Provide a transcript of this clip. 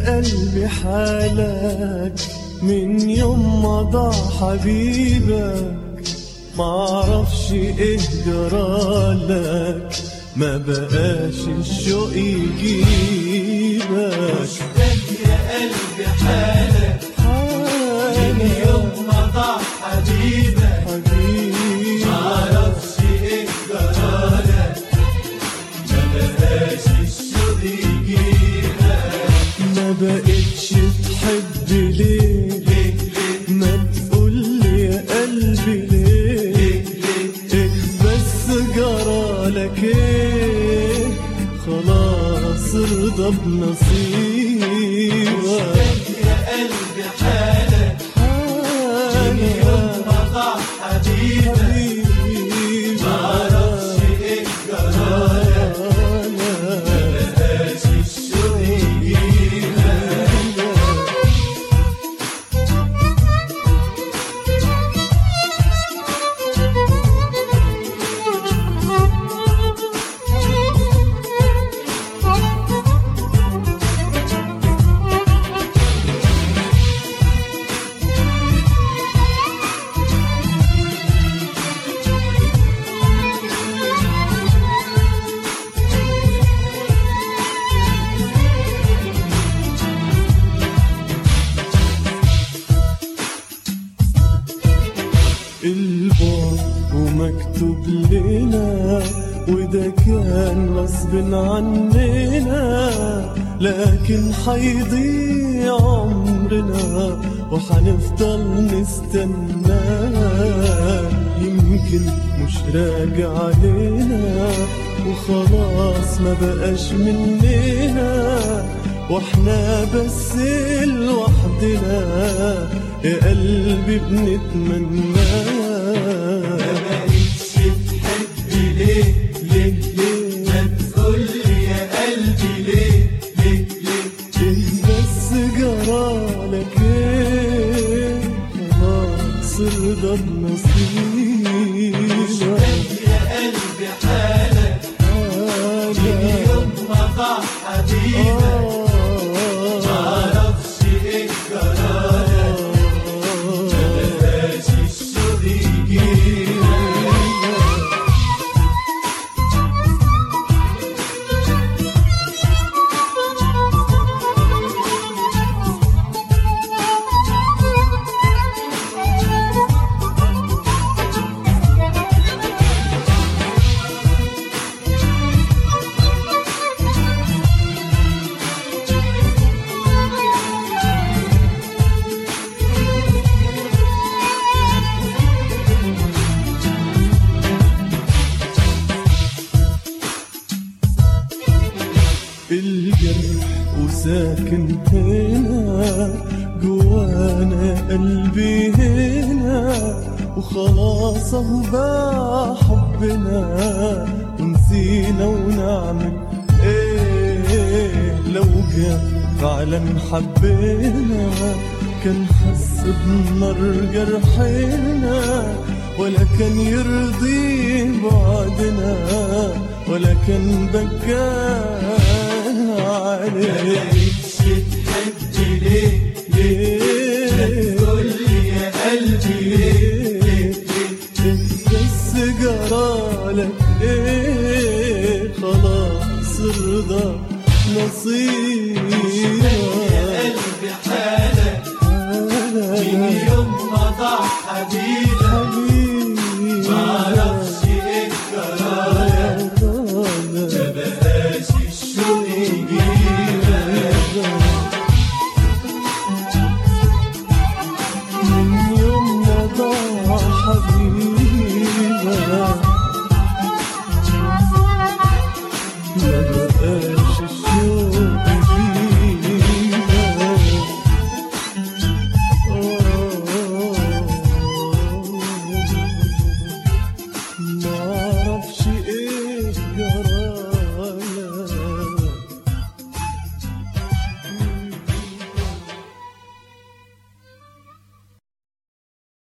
يا قلبي حالك من يوم ما ضاع حبيبك معرفش ايه جرالك ما بقاش الشوق يجيبك يا قلبي حالك من يوم ما ضاع حبيبك حبيبي معرفش ايه جرالك ما بقاش الشوق يجيبك ما بقتش تحب ليه ليه ليه ما تقول لي يا قلبي ليه ليه ليه إيه بس جرالك ايه خلاص ارضى بنصيبك يا قلبي حالك من يوم ما ضاع حبيبك حبيبي معرفش ايه جرالك ما بقاش الشوق يجيبك البعد ومكتوب لنا وده كان غصب عننا لكن حيضيع عمرنا وحنفضل نستنى يمكن مش راجع علينا وخلاص ما بقاش مننا واحنا بس لوحدنا يا قلبي بنتمنى مبقتش تحب ليه ليه ليه ما تقولي يا قلبي ليه ليه ليه ايه بس جرالك ايه خلاص ارضى بنصيبك يا قلبي حالك من يوم ما ضاع حبيبك معرفش ايه جرالك ما بقاش الشوق يجيبك الجرح وساكن هنا جوانا قلبي هنا وخلاص اهو بقى حبنا ونسينا ونعمل ايه لو كان فعلا حبينا كان حس بنار جرحنا ولا كان يرضي بعدنا ولا كان بكى عليه مبقتش تحب ليه